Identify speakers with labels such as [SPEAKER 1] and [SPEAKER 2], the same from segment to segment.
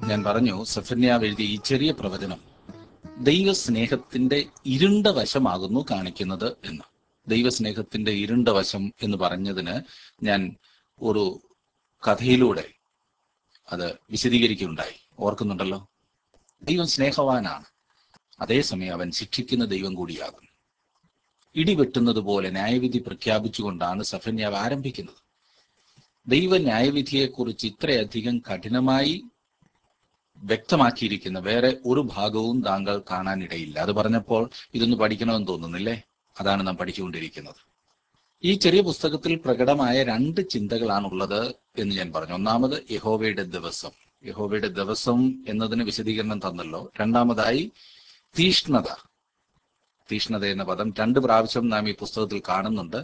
[SPEAKER 1] ഞാൻ പറഞ്ഞു സഫന്യാവ് എഴുതിയ ഈ ചെറിയ പ്രവചനം ദൈവസ്നേഹത്തിന്റെ ഇരുണ്ട വശമാകുന്നു കാണിക്കുന്നത് എന്ന് ദൈവസ്നേഹത്തിന്റെ ഇരുണ്ട വശം എന്ന് പറഞ്ഞതിന് ഞാൻ ഒരു കഥയിലൂടെ അത് വിശദീകരിക്കുകയുണ്ടായി ഓർക്കുന്നുണ്ടല്ലോ ദൈവം സ്നേഹവാനാണ് അതേസമയം അവൻ ശിക്ഷിക്കുന്ന ദൈവം കൂടിയാകും ഇടിവെട്ടുന്നത് പോലെ ന്യായവിധി പ്രഖ്യാപിച്ചുകൊണ്ടാണ് സഫന്യാവ് ആരംഭിക്കുന്നത് ദൈവ ന്യായവിധിയെക്കുറിച്ച് ഇത്രയധികം കഠിനമായി വ്യക്തമാക്കിയിരിക്കുന്ന വേറെ ഒരു ഭാഗവും താങ്കൾ കാണാനിടയില്ല അത് പറഞ്ഞപ്പോൾ ഇതൊന്ന് പഠിക്കണമെന്ന് തോന്നുന്നില്ലേ അതാണ് നാം പഠിച്ചുകൊണ്ടിരിക്കുന്നത് ഈ ചെറിയ പുസ്തകത്തിൽ പ്രകടമായ രണ്ട് ചിന്തകളാണുള്ളത് എന്ന് ഞാൻ പറഞ്ഞു ഒന്നാമത് യഹോവയുടെ ദിവസം യഹോവയുടെ ദിവസം എന്നതിന് വിശദീകരണം തന്നല്ലോ രണ്ടാമതായി തീഷ്ണത തീഷ്ണത എന്ന പദം രണ്ട് പ്രാവശ്യം നാം ഈ പുസ്തകത്തിൽ കാണുന്നുണ്ട്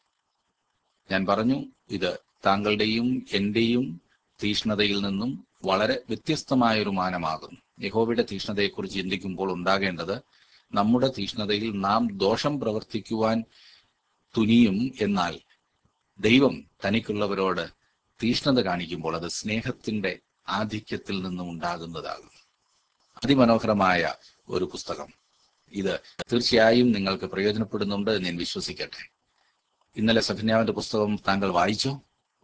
[SPEAKER 1] ഞാൻ പറഞ്ഞു ഇത് താങ്കളുടെയും എന്റെയും തീഷ്ണതയിൽ നിന്നും വളരെ വ്യത്യസ്തമായ ഒരു മാനമാകുന്നു യഹോവയുടെ തീഷ്ണതയെക്കുറിച്ച് ചിന്തിക്കുമ്പോൾ ഉണ്ടാകേണ്ടത് നമ്മുടെ തീഷ്ണതയിൽ നാം ദോഷം പ്രവർത്തിക്കുവാൻ തുനിയും എന്നാൽ ദൈവം തനിക്കുള്ളവരോട് തീഷ്ണത കാണിക്കുമ്പോൾ അത് സ്നേഹത്തിന്റെ ആധിക്യത്തിൽ നിന്നും ഉണ്ടാകുന്നതാകും അതിമനോഹരമായ ഒരു പുസ്തകം ഇത് തീർച്ചയായും നിങ്ങൾക്ക് പ്രയോജനപ്പെടുന്നുണ്ട് എന്ന് ഞാൻ വിശ്വസിക്കട്ടെ ഇന്നലെ സഫന്യാവിന്റെ പുസ്തകം താങ്കൾ വായിച്ചോ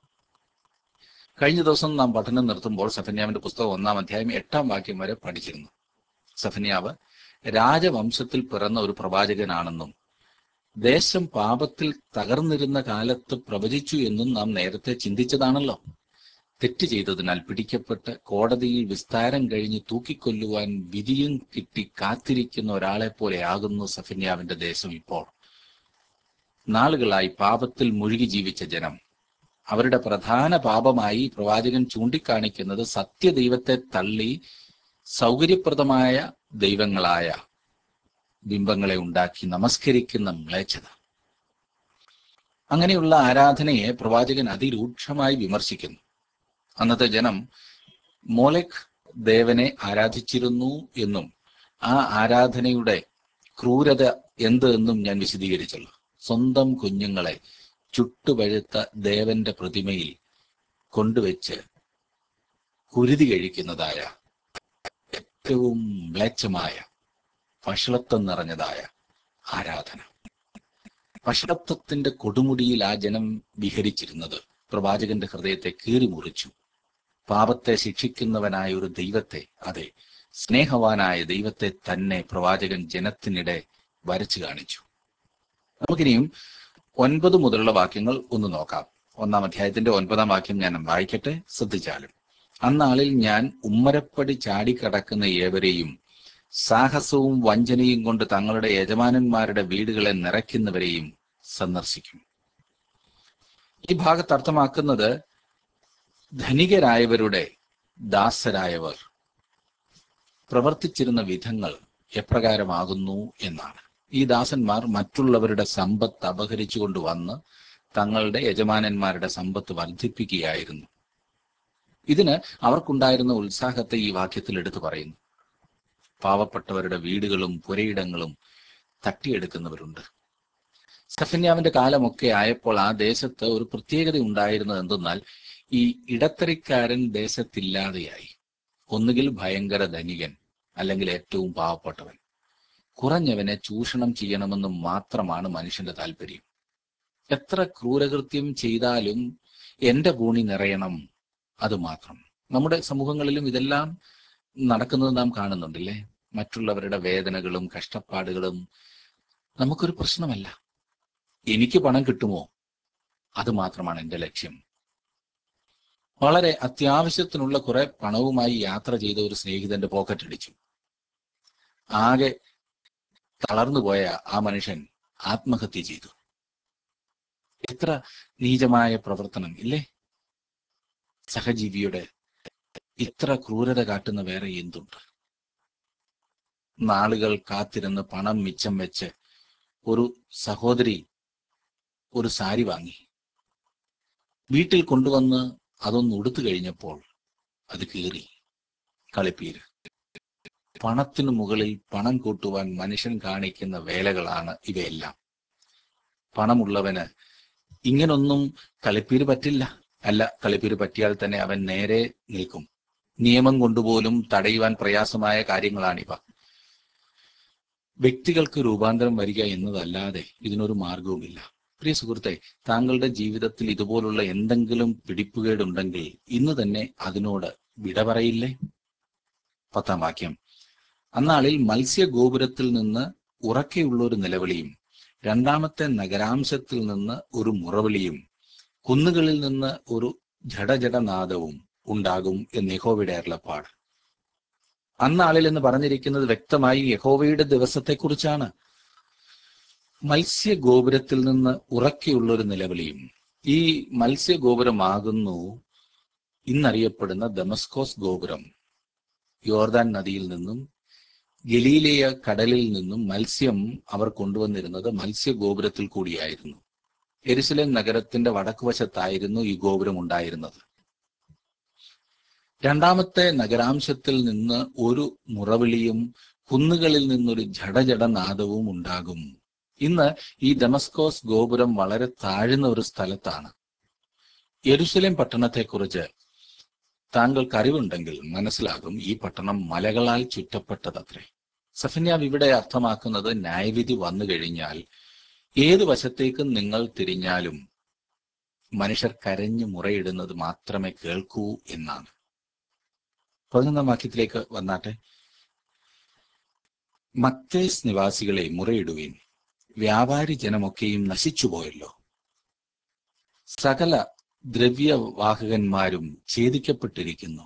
[SPEAKER 1] കഴിഞ്ഞ ദിവസം നാം പഠനം നിർത്തുമ്പോൾ സഫന്യാവിന്റെ പുസ്തകം ഒന്നാം അധ്യായം എട്ടാം വാക്യം വരെ പഠിച്ചിരുന്നു സഫന്യാവ് രാജവംശത്തിൽ പിറന്ന ഒരു പ്രവാചകനാണെന്നും ദേശം പാപത്തിൽ തകർന്നിരുന്ന കാലത്ത് പ്രവചിച്ചു എന്നും നാം നേരത്തെ ചിന്തിച്ചതാണല്ലോ തെറ്റ് ചെയ്തതിനാൽ പിടിക്കപ്പെട്ട് കോടതിയിൽ വിസ്താരം കഴിഞ്ഞ് തൂക്കിക്കൊല്ലുവാൻ വിധിയും കിട്ടി കാത്തിരിക്കുന്ന ഒരാളെ പോലെയാകുന്നു സഫന്യാവിന്റെ ദേശം ഇപ്പോൾ നാളുകളായി പാപത്തിൽ മുഴുകി ജീവിച്ച ജനം അവരുടെ പ്രധാന പാപമായി പ്രവാചകൻ ചൂണ്ടിക്കാണിക്കുന്നത് സത്യദൈവത്തെ തള്ളി സൗകര്യപ്രദമായ ദൈവങ്ങളായ ബിംബങ്ങളെ ഉണ്ടാക്കി നമസ്കരിക്കുന്ന മ്ലേച്ഛത അങ്ങനെയുള്ള ആരാധനയെ പ്രവാചകൻ അതിരൂക്ഷമായി വിമർശിക്കുന്നു അന്നത്തെ ജനം മോലെക് ദേവനെ ആരാധിച്ചിരുന്നു എന്നും ആ ആരാധനയുടെ ക്രൂരത എന്ത് എന്നും ഞാൻ വിശദീകരിച്ചല്ലോ സ്വന്തം കുഞ്ഞുങ്ങളെ ചുട്ടുപഴുത്ത ദേവന്റെ പ്രതിമയിൽ കൊണ്ടുവച്ച് കുരുതി കഴിക്കുന്നതായ ഏറ്റവും മ്ലേച്ഛമായ വഷളത്വം നിറഞ്ഞതായ ആരാധന വഷളത്വത്തിന്റെ കൊടുമുടിയിൽ ആ ജനം വിഹരിച്ചിരുന്നത് പ്രവാചകന്റെ ഹൃദയത്തെ കീറിമുറിച്ചു പാപത്തെ ശിക്ഷിക്കുന്നവനായ ഒരു ദൈവത്തെ അതെ സ്നേഹവാനായ ദൈവത്തെ തന്നെ പ്രവാചകൻ ജനത്തിനിടെ വരച്ചു കാണിച്ചു നമുക്കിനിയും ഒൻപത് മുതലുള്ള വാക്യങ്ങൾ ഒന്ന് നോക്കാം ഒന്നാം അധ്യായത്തിന്റെ ഒൻപതാം വാക്യം ഞാൻ വായിക്കട്ടെ ശ്രദ്ധിച്ചാലും അന്നാളിൽ ഞാൻ ഉമ്മരപ്പടി ചാടിക്കടക്കുന്ന ഏവരെയും സാഹസവും വഞ്ചനയും കൊണ്ട് തങ്ങളുടെ യജമാനന്മാരുടെ വീടുകളെ നിറയ്ക്കുന്നവരെയും സന്ദർശിക്കും ഈ ഭാഗത്ത് അർത്ഥമാക്കുന്നത് ധനികരായവരുടെ ദാസരായവർ പ്രവർത്തിച്ചിരുന്ന വിധങ്ങൾ എപ്രകാരമാകുന്നു എന്നാണ് ഈ ദാസന്മാർ മറ്റുള്ളവരുടെ സമ്പത്ത് അപഹരിച്ചുകൊണ്ട് വന്ന് തങ്ങളുടെ യജമാനന്മാരുടെ സമ്പത്ത് വർദ്ധിപ്പിക്കുകയായിരുന്നു ഇതിന് അവർക്കുണ്ടായിരുന്ന ഉത്സാഹത്തെ ഈ വാക്യത്തിൽ എടുത്തു പറയുന്നു പാവപ്പെട്ടവരുടെ വീടുകളും പുരയിടങ്ങളും തട്ടിയെടുക്കുന്നവരുണ്ട് സഫന്യാവിന്റെ കാലമൊക്കെ ആയപ്പോൾ ആ ദേശത്ത് ഒരു പ്രത്യേകത ഉണ്ടായിരുന്നത് എന്തെന്നാൽ ഈ ഇടത്തരിക്കാരൻ ദേശത്തില്ലാതെയായി ഒന്നുകിൽ ഭയങ്കര ധനികൻ അല്ലെങ്കിൽ ഏറ്റവും പാവപ്പെട്ടവൻ കുറഞ്ഞവനെ ചൂഷണം ചെയ്യണമെന്ന് മാത്രമാണ് മനുഷ്യന്റെ താല്പര്യം എത്ര ക്രൂരകൃത്യം ചെയ്താലും എന്റെ ഭൂണി നിറയണം അത് മാത്രം നമ്മുടെ സമൂഹങ്ങളിലും ഇതെല്ലാം നടക്കുന്നത് നാം കാണുന്നുണ്ടല്ലേ മറ്റുള്ളവരുടെ വേദനകളും കഷ്ടപ്പാടുകളും നമുക്കൊരു പ്രശ്നമല്ല എനിക്ക് പണം കിട്ടുമോ അത് മാത്രമാണ് എൻ്റെ ലക്ഷ്യം വളരെ അത്യാവശ്യത്തിനുള്ള കുറെ പണവുമായി യാത്ര ചെയ്ത ഒരു സ്നേഹിതന്റെ പോക്കറ്റ് അടിച്ചു ആകെ തളർന്നു പോയ ആ മനുഷ്യൻ ആത്മഹത്യ ചെയ്തു എത്ര നീചമായ പ്രവർത്തനം ഇല്ലേ സഹജീവിയുടെ ഇത്ര ക്രൂരത കാട്ടുന്ന വേറെ എന്തുണ്ട് നാളുകൾ കാത്തിരുന്ന് പണം മിച്ചം വെച്ച് ഒരു സഹോദരി ഒരു സാരി വാങ്ങി വീട്ടിൽ കൊണ്ടുവന്ന് അതൊന്ന് ഉടുത്തു കഴിഞ്ഞപ്പോൾ അത് കീറി കളിപ്പീര് പണത്തിനു മുകളിൽ പണം കൂട്ടുവാൻ മനുഷ്യൻ കാണിക്കുന്ന വേലകളാണ് ഇവയെല്ലാം പണമുള്ളവന് ഇങ്ങനൊന്നും കളിപ്പീര് പറ്റില്ല അല്ല കളിപ്പീര് പറ്റിയാൽ തന്നെ അവൻ നേരെ നിൽക്കും നിയമം കൊണ്ടുപോലും തടയുവാൻ പ്രയാസമായ കാര്യങ്ങളാണിവ വ്യക്തികൾക്ക് രൂപാന്തരം വരിക എന്നതല്ലാതെ ഇതിനൊരു മാർഗവുമില്ല പ്രിയ സുഹൃത്തെ താങ്കളുടെ ജീവിതത്തിൽ ഇതുപോലുള്ള എന്തെങ്കിലും പിടിപ്പുകേടുണ്ടെങ്കിൽ ഇന്ന് തന്നെ അതിനോട് വിട പറയില്ലേ പത്താം വാക്യം അന്നാളിൽ മത്സ്യഗോപുരത്തിൽ നിന്ന് ഉറക്കെയുള്ള ഒരു നിലവിളിയും രണ്ടാമത്തെ നഗരാംശത്തിൽ നിന്ന് ഒരു മുറവിളിയും കുന്നുകളിൽ നിന്ന് ഒരു ജഡജടനാദവും ഉണ്ടാകും എന്ന് യഹോവയുടെ അരുളപ്പാട് അന്നാളിൽ എന്ന് പറഞ്ഞിരിക്കുന്നത് വ്യക്തമായി യഹോവയുടെ ദിവസത്തെക്കുറിച്ചാണ് മത്സ്യഗോപുരത്തിൽ നിന്ന് ഉറക്കെയുള്ള ഒരു നിലവിളിയും ഈ മത്സ്യഗോപുരമാകുന്നു ഇന്നറിയപ്പെടുന്ന ദമസ്കോസ് ഗോപുരം യോർദാൻ നദിയിൽ നിന്നും ഗലീലയ കടലിൽ നിന്നും മത്സ്യം അവർ കൊണ്ടുവന്നിരുന്നത് മത്സ്യഗോപുരത്തിൽ കൂടിയായിരുന്നു എരുസലേം നഗരത്തിന്റെ വടക്കുവശത്തായിരുന്നു ഈ ഗോപുരം ഉണ്ടായിരുന്നത് രണ്ടാമത്തെ നഗരാംശത്തിൽ നിന്ന് ഒരു മുറവിളിയും കുന്നുകളിൽ നിന്നൊരു ജഡജടനാദവും ഉണ്ടാകും ഇന്ന് ഈ ഡെമസ്കോസ് ഗോപുരം വളരെ താഴ്ന്ന ഒരു സ്ഥലത്താണ് യെരുസലേം പട്ടണത്തെക്കുറിച്ച് താങ്കൾക്ക് അറിവുണ്ടെങ്കിൽ മനസ്സിലാകും ഈ പട്ടണം മലകളാൽ ചുറ്റപ്പെട്ടതത്രേ സഫന്യാവ് ഇവിടെ അർത്ഥമാക്കുന്നത് ന്യായവിധി വന്നു കഴിഞ്ഞാൽ ഏത് വശത്തേക്കും നിങ്ങൾ തിരിഞ്ഞാലും മനുഷ്യർ കരഞ്ഞു മുറയിടുന്നത് മാത്രമേ കേൾക്കൂ എന്നാണ് പതിനൊന്നാം വാക്യത്തിലേക്ക് വന്നാട്ടെ മത്തേസ് നിവാസികളെ മുറയിടുവീൻ വ്യാപാരി ജനമൊക്കെയും നശിച്ചുപോയല്ലോ സകല ദ്രവ്യവാഹകന്മാരും ഛേദിക്കപ്പെട്ടിരിക്കുന്നു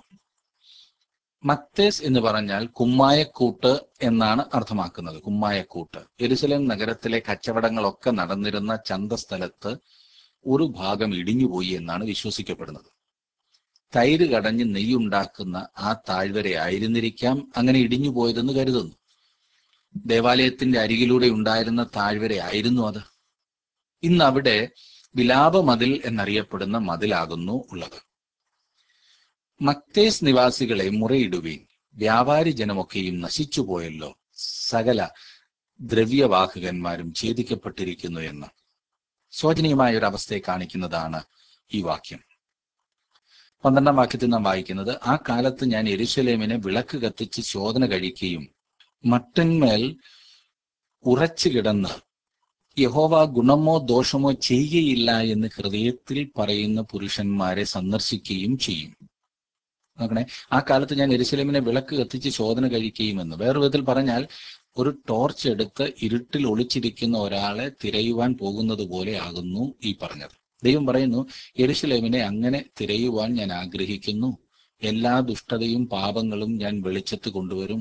[SPEAKER 1] മത്തേസ് എന്ന് പറഞ്ഞാൽ കുമ്മായക്കൂട്ട് എന്നാണ് അർത്ഥമാക്കുന്നത് കുമ്മായക്കൂട്ട് എരുസലേം നഗരത്തിലെ കച്ചവടങ്ങളൊക്കെ നടന്നിരുന്ന ചന്തസ്ഥലത്ത് ഒരു ഭാഗം ഇടിഞ്ഞുപോയി എന്നാണ് വിശ്വസിക്കപ്പെടുന്നത് തൈര് കടഞ്ഞ് നെയ്യുണ്ടാക്കുന്ന ആ താഴ്വര ആയിരുന്നിരിക്കാം അങ്ങനെ ഇടിഞ്ഞു പോയതെന്ന് കരുതുന്നു ദേവാലയത്തിന്റെ അരികിലൂടെ ഉണ്ടായിരുന്ന താഴ്വര ആയിരുന്നു അത് ഇന്ന് അവിടെ വിലാപ മതിൽ എന്നറിയപ്പെടുന്ന മതിലാകുന്നു ഉള്ളത് മക്തേസ് നിവാസികളെ മുറയിടുവീൻ വ്യാപാരി ജനമൊക്കെയും നശിച്ചുപോയല്ലോ സകല ദ്രവ്യവാഹകന്മാരും ഛേദിക്കപ്പെട്ടിരിക്കുന്നു എന്ന് ശോചനീയമായ ഒരു അവസ്ഥയെ കാണിക്കുന്നതാണ് ഈ വാക്യം പന്ത്രണ്ടാം വാക്യത്തിൽ നാം വായിക്കുന്നത് ആ കാലത്ത് ഞാൻ എരുശലേമിനെ വിളക്ക് കത്തിച്ച് ശോധന കഴിക്കുകയും മട്ടന്മേൽ ഉറച്ചു കിടന്ന് യഹോവ ഗുണമോ ദോഷമോ ചെയ്യുകയില്ല എന്ന് ഹൃദയത്തിൽ പറയുന്ന പുരുഷന്മാരെ സന്ദർശിക്കുകയും ചെയ്യും നോക്കണേ ആ കാലത്ത് ഞാൻ എരുസലേമിനെ വിളക്ക് കത്തിച്ച് ശോധന കഴിക്കുകയുമെന്ന് വേറെ വിധത്തിൽ പറഞ്ഞാൽ ഒരു ടോർച്ച് എടുത്ത് ഇരുട്ടിൽ ഒളിച്ചിരിക്കുന്ന ഒരാളെ തിരയുവാൻ പോകുന്നത് പോലെ ആകുന്നു ഈ പറഞ്ഞത് ദൈവം പറയുന്നു എരുസലേമിനെ അങ്ങനെ തിരയുവാൻ ഞാൻ ആഗ്രഹിക്കുന്നു എല്ലാ ദുഷ്ടതയും പാപങ്ങളും ഞാൻ വെളിച്ചത്ത് കൊണ്ടുവരും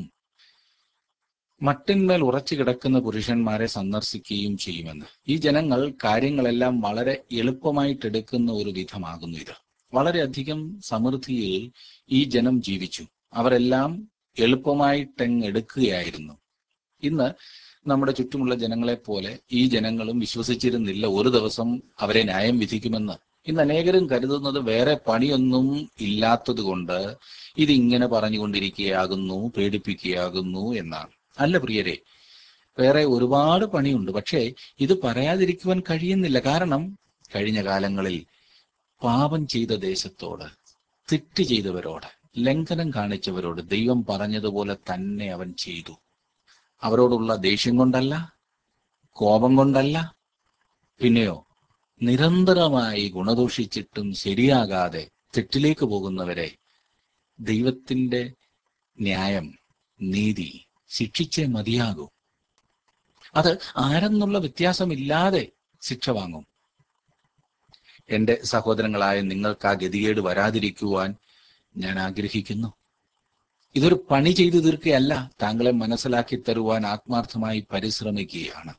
[SPEAKER 1] മട്ടിന്മേൽ ഉറച്ചു കിടക്കുന്ന പുരുഷന്മാരെ സന്ദർശിക്കുകയും ചെയ്യുമെന്ന് ഈ ജനങ്ങൾ കാര്യങ്ങളെല്ലാം വളരെ എളുപ്പമായിട്ടെടുക്കുന്ന ഒരു വിധമാകുന്നു ഇത് വളരെയധികം സമൃദ്ധിയിൽ ഈ ജനം ജീവിച്ചു അവരെല്ലാം എളുപ്പമായിട്ടെങ്ങ് എടുക്കുകയായിരുന്നു ഇന്ന് നമ്മുടെ ചുറ്റുമുള്ള ജനങ്ങളെ പോലെ ഈ ജനങ്ങളും വിശ്വസിച്ചിരുന്നില്ല ഒരു ദിവസം അവരെ ന്യായം വിധിക്കുമെന്ന് ഇന്ന് അനേകരും കരുതുന്നത് വേറെ പണിയൊന്നും ഇല്ലാത്തത് കൊണ്ട് ഇതിങ്ങനെ പറഞ്ഞുകൊണ്ടിരിക്കുകയാകുന്നു പേടിപ്പിക്കുകയാകുന്നു എന്നാണ് അല്ല പ്രിയരെ വേറെ ഒരുപാട് പണിയുണ്ട് പക്ഷേ ഇത് പറയാതിരിക്കുവാൻ കഴിയുന്നില്ല കാരണം കഴിഞ്ഞ കാലങ്ങളിൽ പാപം ചെയ്ത ദേശത്തോട് തെറ്റ് ചെയ്തവരോട് ലംഘനം കാണിച്ചവരോട് ദൈവം പറഞ്ഞതുപോലെ തന്നെ അവൻ ചെയ്തു അവരോടുള്ള ദേഷ്യം കൊണ്ടല്ല കോപം കൊണ്ടല്ല പിന്നെയോ നിരന്തരമായി ഗുണദോഷിച്ചിട്ടും ശരിയാകാതെ തെറ്റിലേക്ക് പോകുന്നവരെ ദൈവത്തിന്റെ ന്യായം നീതി ശിക്ഷിച്ചേ മതിയാകൂ അത് ആരെന്നുള്ള വ്യത്യാസമില്ലാതെ ശിക്ഷ വാങ്ങും എന്റെ സഹോദരങ്ങളായ നിങ്ങൾക്ക് ആ ഗതികേട് വരാതിരിക്കുവാൻ ഞാൻ ആഗ്രഹിക്കുന്നു ഇതൊരു പണി ചെയ്തു തീർക്കുകയല്ല താങ്കളെ മനസ്സിലാക്കി തരുവാൻ ആത്മാർത്ഥമായി പരിശ്രമിക്കുകയാണ്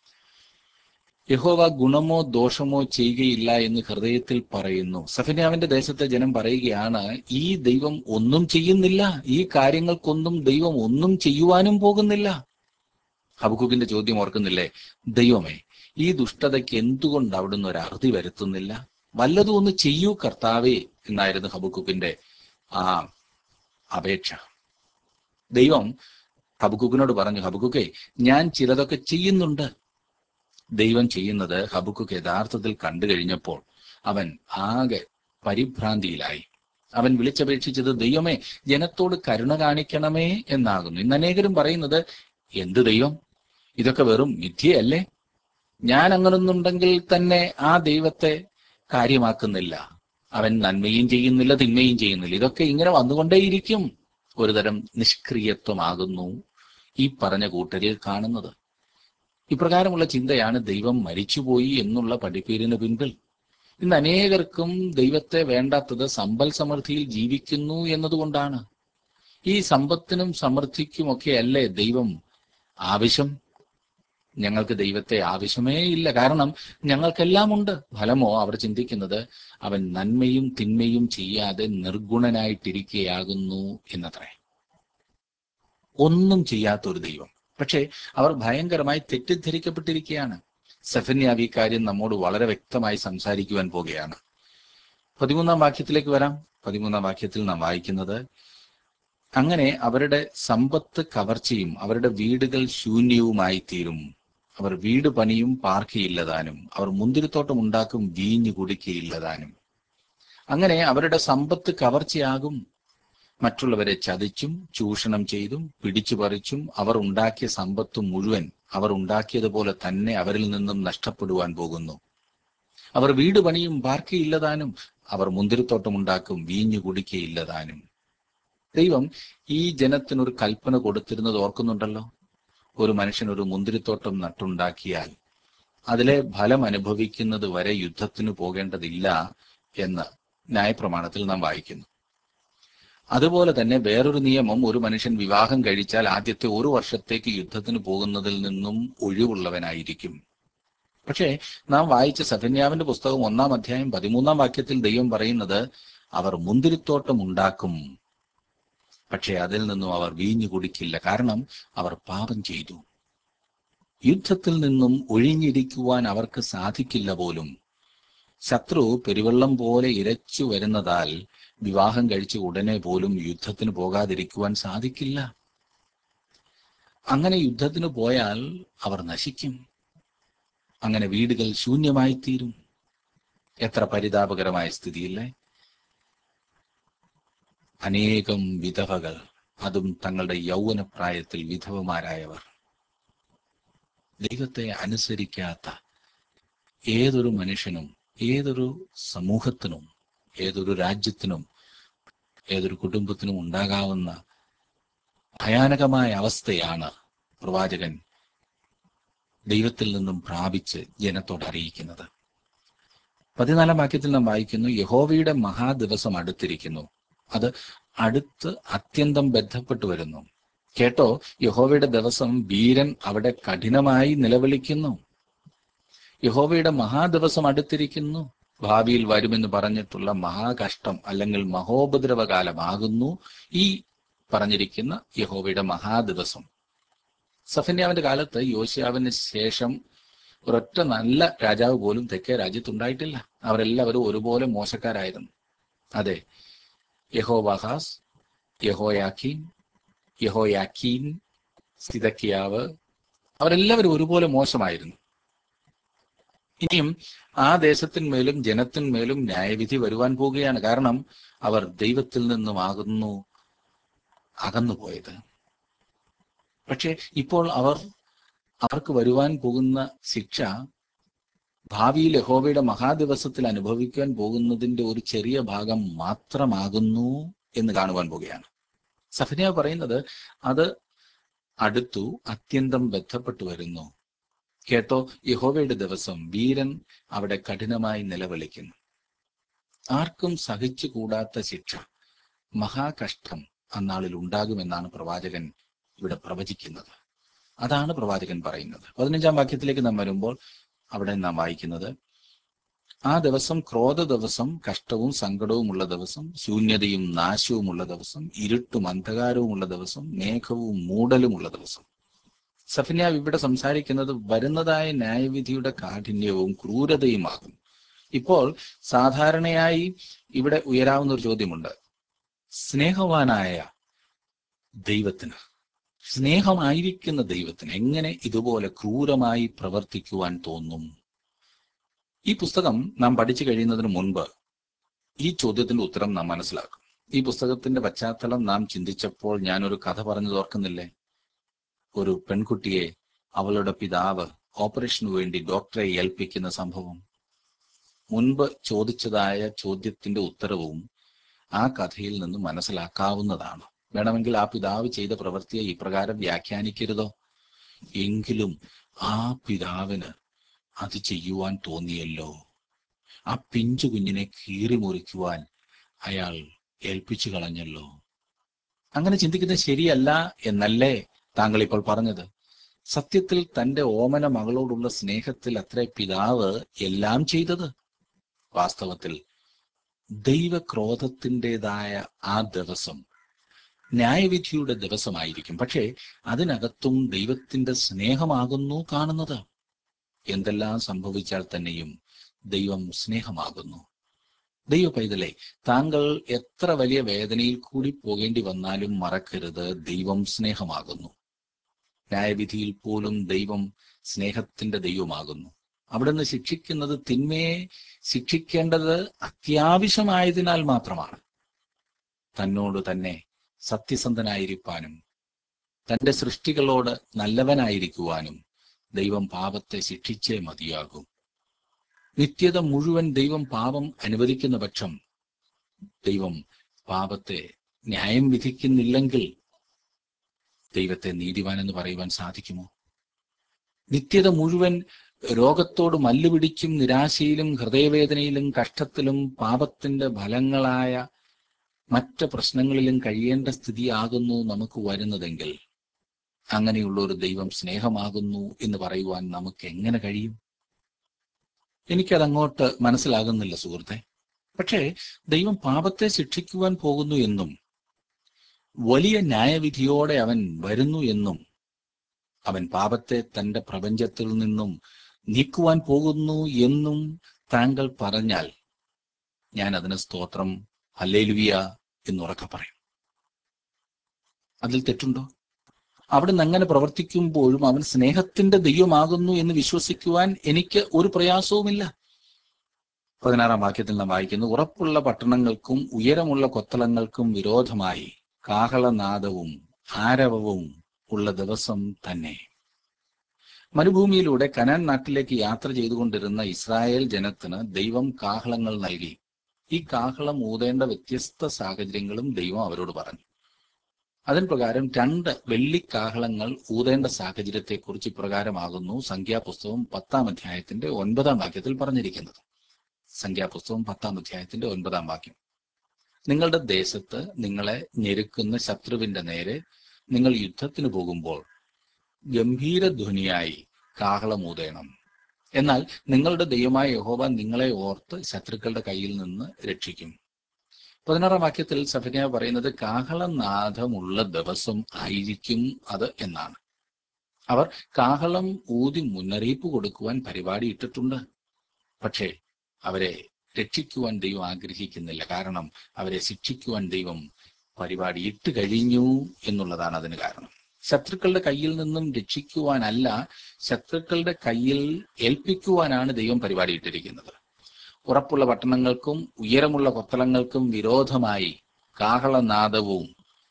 [SPEAKER 1] യഹോവ ഗുണമോ ദോഷമോ ചെയ്യുകയില്ല എന്ന് ഹൃദയത്തിൽ പറയുന്നു സഫന്യാവിന്റെ ദേശത്തെ ജനം പറയുകയാണ് ഈ ദൈവം ഒന്നും ചെയ്യുന്നില്ല ഈ കാര്യങ്ങൾക്കൊന്നും ദൈവം ഒന്നും ചെയ്യുവാനും പോകുന്നില്ല ഹബുക്കുക്കിന്റെ ചോദ്യം ഓർക്കുന്നില്ലേ ദൈവമേ ഈ ദുഷ്ടതയ്ക്ക് എന്തുകൊണ്ട് അവിടുന്ന് ഒരു അറുതി വരുത്തുന്നില്ല വല്ലതും ഒന്ന് ചെയ്യൂ കർത്താവേ എന്നായിരുന്നു ഹബുക്കുക്കിന്റെ ആ അപേക്ഷ ദൈവം ഹബുക്കുക്കിനോട് പറഞ്ഞു ഹബുക്കുക്കെ ഞാൻ ചിലതൊക്കെ ചെയ്യുന്നുണ്ട് ദൈവം ചെയ്യുന്നത് ഹബുക്കുക്ക് യഥാർത്ഥത്തിൽ കണ്ടു കഴിഞ്ഞപ്പോൾ അവൻ ആകെ പരിഭ്രാന്തിയിലായി അവൻ വിളിച്ചപേക്ഷിച്ചത് ദൈവമേ ജനത്തോട് കരുണ കാണിക്കണമേ എന്നാകുന്നു ഇന്ന് അനേകരും പറയുന്നത് എന്ത് ദൈവം ഇതൊക്കെ വെറും മിഥ്യയല്ലേ ഞാൻ അങ്ങനൊന്നുണ്ടെങ്കിൽ തന്നെ ആ ദൈവത്തെ കാര്യമാക്കുന്നില്ല അവൻ നന്മയും ചെയ്യുന്നില്ല തിന്മയും ചെയ്യുന്നില്ല ഇതൊക്കെ ഇങ്ങനെ വന്നുകൊണ്ടേയിരിക്കും ഒരുതരം നിഷ്ക്രിയത്വമാകുന്നു ഈ പറഞ്ഞ കൂട്ടരിൽ കാണുന്നത് ഇപ്രകാരമുള്ള ചിന്തയാണ് ദൈവം മരിച്ചുപോയി എന്നുള്ള പഠിപ്പീരിന് പിൻപിൽ ഇന്ന് അനേകർക്കും ദൈവത്തെ വേണ്ടാത്തത് സമ്പൽ സമൃദ്ധിയിൽ ജീവിക്കുന്നു എന്നതുകൊണ്ടാണ് ഈ സമ്പത്തിനും സമൃദ്ധിക്കുമൊക്കെ അല്ലേ ദൈവം ആവശ്യം ഞങ്ങൾക്ക് ദൈവത്തെ ആവശ്യമേ ഇല്ല കാരണം ഞങ്ങൾക്കെല്ലാം ഉണ്ട് ഫലമോ അവർ ചിന്തിക്കുന്നത് അവൻ നന്മയും തിന്മയും ചെയ്യാതെ നിർഗുണനായിട്ടിരിക്കുകയാകുന്നു എന്നത്രേ ഒന്നും ചെയ്യാത്ത ഒരു ദൈവം പക്ഷേ അവർ ഭയങ്കരമായി തെറ്റിദ്ധരിക്കപ്പെട്ടിരിക്കുകയാണ് സെഫന്യാവ് ഈ കാര്യം നമ്മോട് വളരെ വ്യക്തമായി സംസാരിക്കുവാൻ പോകുകയാണ് പതിമൂന്നാം വാക്യത്തിലേക്ക് വരാം പതിമൂന്നാം വാക്യത്തിൽ നാം വായിക്കുന്നത് അങ്ങനെ അവരുടെ സമ്പത്ത് കവർച്ചയും അവരുടെ വീടുകൾ ശൂന്യവുമായി തീരും അവർ വീട് പണിയും പാർക്കയില്ലതാനും അവർ മുന്തിരിത്തോട്ടം ഉണ്ടാക്കും വീഞ്ഞു കുടിക്കയില്ലതാനും അങ്ങനെ അവരുടെ സമ്പത്ത് കവർച്ചയാകും മറ്റുള്ളവരെ ചതിച്ചും ചൂഷണം ചെയ്തും പിടിച്ചു പറിച്ചും അവർ ഉണ്ടാക്കിയ സമ്പത്ത് മുഴുവൻ അവർ ഉണ്ടാക്കിയതുപോലെ തന്നെ അവരിൽ നിന്നും നഷ്ടപ്പെടുവാൻ പോകുന്നു അവർ വീട് പണിയും പാർക്കയില്ലതാനും അവർ മുന്തിരിത്തോട്ടം ഉണ്ടാക്കും വീഞ്ഞു കുടിക്കയില്ലതാനും ദൈവം ഈ ജനത്തിനൊരു കൽപ്പന കൊടുത്തിരുന്നത് ഓർക്കുന്നുണ്ടല്ലോ ഒരു മനുഷ്യൻ ഒരു മുന്തിരിത്തോട്ടം നട്ടുണ്ടാക്കിയാൽ അതിലെ ഫലം അനുഭവിക്കുന്നത് വരെ യുദ്ധത്തിന് പോകേണ്ടതില്ല എന്ന് ന്യായപ്രമാണത്തിൽ നാം വായിക്കുന്നു അതുപോലെ തന്നെ വേറൊരു നിയമം ഒരു മനുഷ്യൻ വിവാഹം കഴിച്ചാൽ ആദ്യത്തെ ഒരു വർഷത്തേക്ക് യുദ്ധത്തിന് പോകുന്നതിൽ നിന്നും ഒഴിവുള്ളവനായിരിക്കും പക്ഷേ നാം വായിച്ച സഫന്യാവിന്റെ പുസ്തകം ഒന്നാം അധ്യായം പതിമൂന്നാം വാക്യത്തിൽ ദൈവം പറയുന്നത് അവർ മുന്തിരിത്തോട്ടം ഉണ്ടാക്കും പക്ഷേ അതിൽ നിന്നും അവർ വീഞ്ഞു കുടിക്കില്ല കാരണം അവർ പാപം ചെയ്തു യുദ്ധത്തിൽ നിന്നും ഒഴിഞ്ഞിരിക്കുവാൻ അവർക്ക് സാധിക്കില്ല പോലും ശത്രു പെരുവെള്ളം പോലെ ഇരച്ചു വരുന്നതാൽ വിവാഹം കഴിച്ച ഉടനെ പോലും യുദ്ധത്തിന് പോകാതിരിക്കുവാൻ സാധിക്കില്ല അങ്ങനെ യുദ്ധത്തിന് പോയാൽ അവർ നശിക്കും അങ്ങനെ വീടുകൾ ശൂന്യമായി തീരും എത്ര പരിതാപകരമായ സ്ഥിതിയില്ലേ അനേകം വിധവകൾ അതും തങ്ങളുടെ യൗവനപ്രായത്തിൽ വിധവമാരായവർ ദൈവത്തെ അനുസരിക്കാത്ത ഏതൊരു മനുഷ്യനും ഏതൊരു സമൂഹത്തിനും ഏതൊരു രാജ്യത്തിനും ഏതൊരു കുടുംബത്തിനും ഉണ്ടാകാവുന്ന ഭയാനകമായ അവസ്ഥയാണ് പ്രവാചകൻ ദൈവത്തിൽ നിന്നും പ്രാപിച്ച് ജനത്തോട് അറിയിക്കുന്നത് പതിനാലാം വാക്യത്തിൽ നാം വായിക്കുന്നു യഹോവയുടെ മഹാദിവസം അടുത്തിരിക്കുന്നു അത് അടുത്ത് അത്യന്തം ബന്ധപ്പെട്ടു വരുന്നു കേട്ടോ യഹോവയുടെ ദിവസം വീരൻ അവിടെ കഠിനമായി നിലവിളിക്കുന്നു യഹോവയുടെ മഹാദിവസം അടുത്തിരിക്കുന്നു ഭാവിയിൽ വരുമെന്ന് പറഞ്ഞിട്ടുള്ള മഹാകഷ്ടം അല്ലെങ്കിൽ മഹോപദ്രവകാലമാകുന്നു ഈ പറഞ്ഞിരിക്കുന്ന യഹോവയുടെ മഹാദിവസം സഫന്യാവിന്റെ കാലത്ത് യോശിയാവിന് ശേഷം ഒരൊറ്റ നല്ല രാജാവ് പോലും തെക്കേ രാജ്യത്തുണ്ടായിട്ടില്ല അവരെല്ലാവരും ഒരുപോലെ മോശക്കാരായിരുന്നു അതെ യഹോവാഹാസ് യഹോയാക്കീൻ യഹോയാക്കീൻ സിതക്കിയാവ് അവരെല്ലാവരും ഒരുപോലെ മോശമായിരുന്നു ഇനിയും ആ ദേശത്തിന്മേലും ജനത്തിന്മേലും ന്യായവിധി വരുവാൻ പോവുകയാണ് കാരണം അവർ ദൈവത്തിൽ നിന്നുമാകുന്നു അകന്നുപോയത് പക്ഷെ ഇപ്പോൾ അവർ അവർക്ക് വരുവാൻ പോകുന്ന ശിക്ഷ ഭാവിയിൽ യഹോവയുടെ മഹാദിവസത്തിൽ അനുഭവിക്കാൻ പോകുന്നതിന്റെ ഒരു ചെറിയ ഭാഗം മാത്രമാകുന്നു എന്ന് കാണുവാൻ പോവുകയാണ് സഫനിയ പറയുന്നത് അത് അടുത്തു അത്യന്തം ബന്ധപ്പെട്ടു വരുന്നു കേട്ടോ യഹോവയുടെ ദിവസം വീരൻ അവിടെ കഠിനമായി നിലവിളിക്കുന്നു ആർക്കും സഹിച്ചു കൂടാത്ത ശിക്ഷ മഹാകഷ്ടം അന്നാളിൽ ഉണ്ടാകുമെന്നാണ് പ്രവാചകൻ ഇവിടെ പ്രവചിക്കുന്നത് അതാണ് പ്രവാചകൻ പറയുന്നത് പതിനഞ്ചാം വാക്യത്തിലേക്ക് നാം വരുമ്പോൾ അവിടെ നാം വായിക്കുന്നത് ആ ദിവസം ക്രോധ ദിവസം കഷ്ടവും സങ്കടവുമുള്ള ദിവസം ശൂന്യതയും നാശവുമുള്ള ദിവസം ഇരുട്ടും അന്ധകാരവുമുള്ള ദിവസം മേഘവും മൂടലുമുള്ള ദിവസം സഫിന്യാവ് ഇവിടെ സംസാരിക്കുന്നത് വരുന്നതായ ന്യായവിധിയുടെ കാഠിന്യവും ക്രൂരതയുമാകും ഇപ്പോൾ സാധാരണയായി ഇവിടെ ഉയരാവുന്ന ഒരു ചോദ്യമുണ്ട് സ്നേഹവാനായ ദൈവത്തിന് സ്നേഹമായിരിക്കുന്ന ദൈവത്തിന് എങ്ങനെ ഇതുപോലെ ക്രൂരമായി പ്രവർത്തിക്കുവാൻ തോന്നും ഈ പുസ്തകം നാം പഠിച്ചു കഴിയുന്നതിന് മുൻപ് ഈ ചോദ്യത്തിന്റെ ഉത്തരം നാം മനസ്സിലാക്കും ഈ പുസ്തകത്തിന്റെ പശ്ചാത്തലം നാം ചിന്തിച്ചപ്പോൾ ഞാനൊരു കഥ പറഞ്ഞു ഓർക്കുന്നില്ലേ ഒരു പെൺകുട്ടിയെ അവളുടെ പിതാവ് ഓപ്പറേഷനു വേണ്ടി ഡോക്ടറെ ഏൽപ്പിക്കുന്ന സംഭവം മുൻപ് ചോദിച്ചതായ ചോദ്യത്തിന്റെ ഉത്തരവും ആ കഥയിൽ നിന്ന് മനസ്സിലാക്കാവുന്നതാണ് വേണമെങ്കിൽ ആ പിതാവ് ചെയ്ത പ്രവൃത്തിയെ ഇപ്രകാരം വ്യാഖ്യാനിക്കരുതോ എങ്കിലും ആ പിതാവിന് അത് ചെയ്യുവാൻ തോന്നിയല്ലോ ആ പിഞ്ചു കുഞ്ഞിനെ കീറി മുറിക്കുവാൻ അയാൾ ഏൽപ്പിച്ചു കളഞ്ഞല്ലോ അങ്ങനെ ചിന്തിക്കുന്നത് ശരിയല്ല എന്നല്ലേ താങ്കൾ ഇപ്പോൾ പറഞ്ഞത് സത്യത്തിൽ തന്റെ ഓമന മകളോടുള്ള സ്നേഹത്തിൽ അത്ര പിതാവ് എല്ലാം ചെയ്തത് വാസ്തവത്തിൽ ദൈവക്രോധത്തിൻ്റെതായ ആ ദിവസം ന്യായവിധിയുടെ ദിവസമായിരിക്കും പക്ഷേ അതിനകത്തും ദൈവത്തിന്റെ സ്നേഹമാകുന്നു കാണുന്നത് എന്തെല്ലാം സംഭവിച്ചാൽ തന്നെയും ദൈവം സ്നേഹമാകുന്നു ദൈവ പൈതലെ താങ്കൾ എത്ര വലിയ വേദനയിൽ കൂടി പോകേണ്ടി വന്നാലും മറക്കരുത് ദൈവം സ്നേഹമാകുന്നു ന്യായവിധിയിൽ പോലും ദൈവം സ്നേഹത്തിന്റെ ദൈവമാകുന്നു അവിടുന്ന് ശിക്ഷിക്കുന്നത് തിന്മയെ ശിക്ഷിക്കേണ്ടത് അത്യാവശ്യമായതിനാൽ മാത്രമാണ് തന്നോട് തന്നെ സത്യസന്ധനായിരിക്കാനും തന്റെ സൃഷ്ടികളോട് നല്ലവനായിരിക്കുവാനും ദൈവം പാപത്തെ ശിക്ഷിച്ചേ മതിയാകും നിത്യത മുഴുവൻ ദൈവം പാപം അനുവദിക്കുന്ന പക്ഷം ദൈവം പാപത്തെ ന്യായം വിധിക്കുന്നില്ലെങ്കിൽ ദൈവത്തെ നീതിവാൻ എന്ന് പറയുവാൻ സാധിക്കുമോ നിത്യത മുഴുവൻ രോഗത്തോട് മല്ലുപിടിച്ചും നിരാശയിലും ഹൃദയവേദനയിലും കഷ്ടത്തിലും പാപത്തിന്റെ ഫലങ്ങളായ മറ്റ് പ്രശ്നങ്ങളിലും കഴിയേണ്ട സ്ഥിതിയാകുന്നു നമുക്ക് വരുന്നതെങ്കിൽ അങ്ങനെയുള്ള ഒരു ദൈവം സ്നേഹമാകുന്നു എന്ന് പറയുവാൻ നമുക്ക് എങ്ങനെ കഴിയും എനിക്കതങ്ങോട്ട് മനസ്സിലാകുന്നില്ല സുഹൃത്തെ പക്ഷേ ദൈവം പാപത്തെ ശിക്ഷിക്കുവാൻ പോകുന്നു എന്നും വലിയ ന്യായവിധിയോടെ അവൻ വരുന്നു എന്നും അവൻ പാപത്തെ തന്റെ പ്രപഞ്ചത്തിൽ നിന്നും നീക്കുവാൻ പോകുന്നു എന്നും താങ്കൾ പറഞ്ഞാൽ ഞാൻ അതിന് സ്തോത്രം ഹല്ലേലുവിയ എന്നുറക്കെ പറയും അതിൽ തെറ്റുണ്ടോ അവിടുന്ന് അങ്ങനെ പ്രവർത്തിക്കുമ്പോഴും അവൻ സ്നേഹത്തിന്റെ ദൈവമാകുന്നു എന്ന് വിശ്വസിക്കുവാൻ എനിക്ക് ഒരു പ്രയാസവുമില്ല പതിനാറാം വാക്യത്തിൽ നാം വായിക്കുന്നു ഉറപ്പുള്ള പട്ടണങ്ങൾക്കും ഉയരമുള്ള കൊത്തളങ്ങൾക്കും വിരോധമായി കാഹളനാദവും ആരവവും ഉള്ള ദിവസം തന്നെ മരുഭൂമിയിലൂടെ കനാൻ നാട്ടിലേക്ക് യാത്ര ചെയ്തുകൊണ്ടിരുന്ന ഇസ്രായേൽ ജനത്തിന് ദൈവം കാഹളങ്ങൾ നൽകി ഈ കാഹളം ഊതേണ്ട വ്യത്യസ്ത സാഹചര്യങ്ങളും ദൈവം അവരോട് പറഞ്ഞു അതിൻ പ്രകാരം രണ്ട് വെള്ളിക്കാഹളങ്ങൾ ഊതേണ്ട സാഹചര്യത്തെക്കുറിച്ച് ഇപ്രകാരമാകുന്നു സംഖ്യാപുസ്തകം പത്താം അധ്യായത്തിന്റെ ഒൻപതാം വാക്യത്തിൽ പറഞ്ഞിരിക്കുന്നത് സംഖ്യാപുസ്തകം പത്താം അധ്യായത്തിന്റെ ഒൻപതാം വാക്യം നിങ്ങളുടെ ദേശത്ത് നിങ്ങളെ ഞെരുക്കുന്ന ശത്രുവിന്റെ നേരെ നിങ്ങൾ യുദ്ധത്തിന് പോകുമ്പോൾ ഗംഭീരധ്വനിയായി കാഹളമൂതേണം എന്നാൽ നിങ്ങളുടെ ദൈവമായ യഹോവ നിങ്ങളെ ഓർത്ത് ശത്രുക്കളുടെ കയ്യിൽ നിന്ന് രക്ഷിക്കും പതിനാറാം വാക്യത്തിൽ സഫന്യ പറയുന്നത് കാഹളനാഥമുള്ള ദിവസം ആയിരിക്കും അത് എന്നാണ് അവർ കാഹളം ഊതി മുന്നറിയിപ്പ് കൊടുക്കുവാൻ പരിപാടി ഇട്ടിട്ടുണ്ട് പക്ഷേ അവരെ രക്ഷിക്കുവാൻ ദൈവം ആഗ്രഹിക്കുന്നില്ല കാരണം അവരെ ശിക്ഷിക്കുവാൻ ദൈവം പരിപാടി ഇട്ട് കഴിഞ്ഞു എന്നുള്ളതാണ് അതിന് കാരണം ശത്രുക്കളുടെ കയ്യിൽ നിന്നും രക്ഷിക്കുവാനല്ല ശത്രുക്കളുടെ കയ്യിൽ ഏൽപ്പിക്കുവാനാണ് ദൈവം പരിപാടി ഇട്ടിരിക്കുന്നത് ഉറപ്പുള്ള പട്ടണങ്ങൾക്കും ഉയരമുള്ള കൊത്തളങ്ങൾക്കും വിരോധമായി കാഹളനാദവും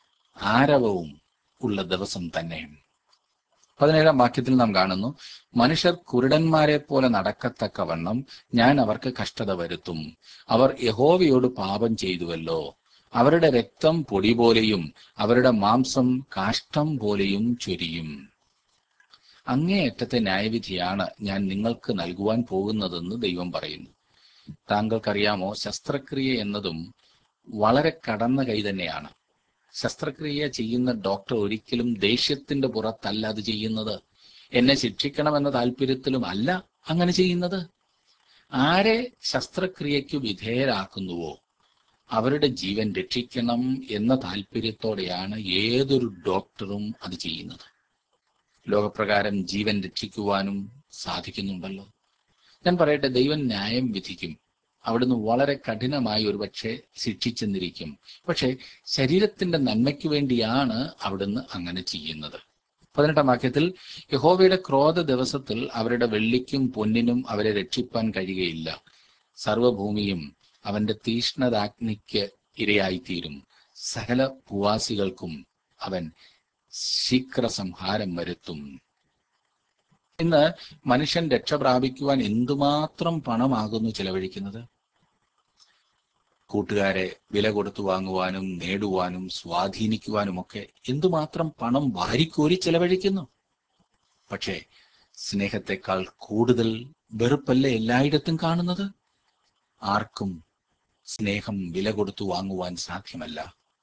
[SPEAKER 1] ആരവവും ഉള്ള ദിവസം തന്നെ പതിനേഴാം വാക്യത്തിൽ നാം കാണുന്നു മനുഷ്യർ കുരുടന്മാരെ പോലെ നടക്കത്തക്കവണ്ണം ഞാൻ അവർക്ക് കഷ്ടത വരുത്തും അവർ യഹോവയോട് പാപം ചെയ്തുവല്ലോ അവരുടെ രക്തം പൊടി പോലെയും അവരുടെ മാംസം കാഷ്ടം പോലെയും ചൊരിയും അങ്ങേയറ്റത്തെ ന്യായവിധിയാണ് ഞാൻ നിങ്ങൾക്ക് നൽകുവാൻ പോകുന്നതെന്ന് ദൈവം പറയുന്നു താങ്കൾക്കറിയാമോ ശസ്ത്രക്രിയ എന്നതും വളരെ കടന്ന കൈ തന്നെയാണ് ശസ്ത്രക്രിയ ചെയ്യുന്ന ഡോക്ടർ ഒരിക്കലും ദേഷ്യത്തിന്റെ പുറത്തല്ല അത് ചെയ്യുന്നത് എന്നെ ശിക്ഷിക്കണമെന്ന താല്പര്യത്തിലും അല്ല അങ്ങനെ ചെയ്യുന്നത് ആരെ ശസ്ത്രക്രിയയ്ക്ക് വിധേയരാക്കുന്നുവോ അവരുടെ ജീവൻ രക്ഷിക്കണം എന്ന താല്പര്യത്തോടെയാണ് ഏതൊരു ഡോക്ടറും അത് ചെയ്യുന്നത് ലോകപ്രകാരം ജീവൻ രക്ഷിക്കുവാനും സാധിക്കുന്നുണ്ടല്ലോ ഞാൻ പറയട്ടെ ദൈവം ന്യായം വിധിക്കും അവിടുന്ന് വളരെ കഠിനമായി ഒരുപക്ഷെ ശിക്ഷിച്ചെന്നിരിക്കും പക്ഷെ ശരീരത്തിന്റെ നന്മയ്ക്ക് വേണ്ടിയാണ് അവിടുന്ന് അങ്ങനെ ചെയ്യുന്നത് പതിനെട്ടാം വാക്യത്തിൽ യഹോവയുടെ ക്രോധ ദിവസത്തിൽ അവരുടെ വെള്ളിക്കും പൊന്നിനും അവരെ രക്ഷിപ്പാൻ കഴിയുകയില്ല സർവഭൂമിയും അവന്റെ തീഷ്ണതാഗ്നിക്ക് ഇരയായിത്തീരും സകല ഭൂവാസികൾക്കും അവൻ ശീഘ്ര സംഹാരം വരുത്തും ഇന്ന് മനുഷ്യൻ രക്ഷ പ്രാപിക്കുവാൻ എന്തുമാത്രം പണമാകുന്നു ചെലവഴിക്കുന്നത് കൂട്ടുകാരെ വില കൊടുത്തു വാങ്ങുവാനും നേടുവാനും സ്വാധീനിക്കുവാനുമൊക്കെ എന്തുമാത്രം പണം വാരിക്കോരി ചെലവഴിക്കുന്നു പക്ഷേ സ്നേഹത്തെക്കാൾ കൂടുതൽ വെറുപ്പല്ലേ എല്ലായിടത്തും കാണുന്നത് ആർക്കും സ്നേഹം വില കൊടുത്തു വാങ്ങുവാൻ സാധ്യമല്ല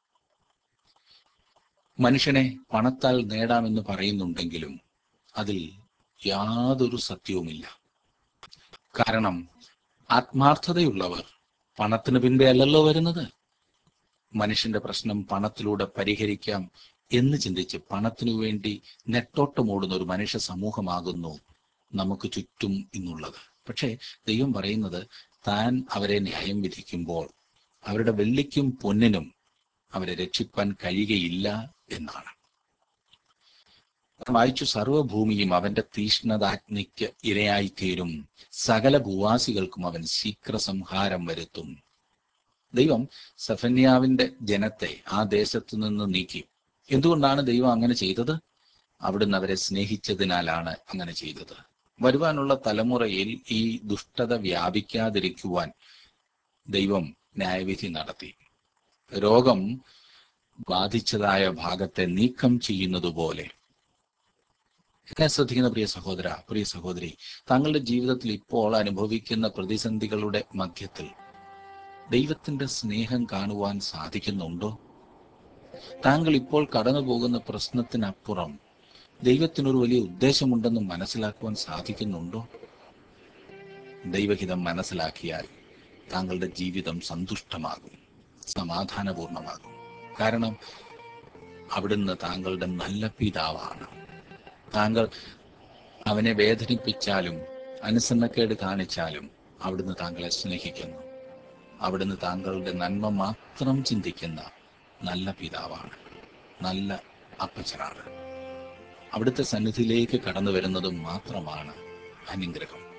[SPEAKER 1] മനുഷ്യനെ പണത്താൽ നേടാമെന്ന് പറയുന്നുണ്ടെങ്കിലും അതിൽ യാതൊരു സത്യവുമില്ല കാരണം ആത്മാർത്ഥതയുള്ളവർ പണത്തിന് പിൻപേ അല്ലല്ലോ വരുന്നത് മനുഷ്യന്റെ പ്രശ്നം പണത്തിലൂടെ പരിഹരിക്കാം എന്ന് ചിന്തിച്ച് പണത്തിനു വേണ്ടി നെട്ടോട്ടമോടുന്ന ഒരു മനുഷ്യ സമൂഹമാകുന്നു നമുക്ക് ചുറ്റും ഇന്നുള്ളത് പക്ഷേ ദൈവം പറയുന്നത് താൻ അവരെ ന്യായം വിധിക്കുമ്പോൾ അവരുടെ വെള്ളിക്കും പൊന്നിനും അവരെ രക്ഷിപ്പാൻ കഴിയുകയില്ല എന്നാണ് വായിച്ചു സർവഭൂമിയും അവന്റെ തീഷ്ണതാഗ്നിക്ക് ഇരയായിത്തീരും സകല ഭൂവാസികൾക്കും അവൻ ശീഘ്രസംഹാരം വരുത്തും ദൈവം സഫന്യാവിന്റെ ജനത്തെ ആ ദേശത്തു നിന്ന് നീക്കി എന്തുകൊണ്ടാണ് ദൈവം അങ്ങനെ ചെയ്തത് അവിടുന്ന് അവരെ സ്നേഹിച്ചതിനാലാണ് അങ്ങനെ ചെയ്തത് വരുവാനുള്ള തലമുറയിൽ ഈ ദുഷ്ടത വ്യാപിക്കാതിരിക്കുവാൻ ദൈവം ന്യായവിധി നടത്തി രോഗം ബാധിച്ചതായ ഭാഗത്തെ നീക്കം ചെയ്യുന്നത് പോലെ എന്നെ ശ്രദ്ധിക്കുന്ന പ്രിയ സഹോദര പ്രിയ സഹോദരി താങ്കളുടെ ജീവിതത്തിൽ ഇപ്പോൾ അനുഭവിക്കുന്ന പ്രതിസന്ധികളുടെ മധ്യത്തിൽ ദൈവത്തിന്റെ സ്നേഹം കാണുവാൻ സാധിക്കുന്നുണ്ടോ താങ്കൾ ഇപ്പോൾ കടന്നു പോകുന്ന പ്രശ്നത്തിനപ്പുറം ദൈവത്തിനൊരു വലിയ ഉദ്ദേശമുണ്ടെന്ന് മനസ്സിലാക്കുവാൻ സാധിക്കുന്നുണ്ടോ ദൈവഹിതം മനസ്സിലാക്കിയാൽ താങ്കളുടെ ജീവിതം സന്തുഷ്ടമാകും സമാധാനപൂർണമാകും കാരണം അവിടുന്ന് താങ്കളുടെ നല്ല പിതാവാണ് താങ്കൾ അവനെ വേദനിപ്പിച്ചാലും അനുസരണക്കേട് കാണിച്ചാലും അവിടുന്ന് താങ്കളെ സ്നേഹിക്കുന്നു അവിടുന്ന് താങ്കളുടെ നന്മ മാത്രം ചിന്തിക്കുന്ന നല്ല പിതാവാണ് നല്ല അപ്പച്ചനാണ് അവിടുത്തെ സന്നിധിയിലേക്ക് കടന്നു വരുന്നത് മാത്രമാണ് അനുഗ്രഹം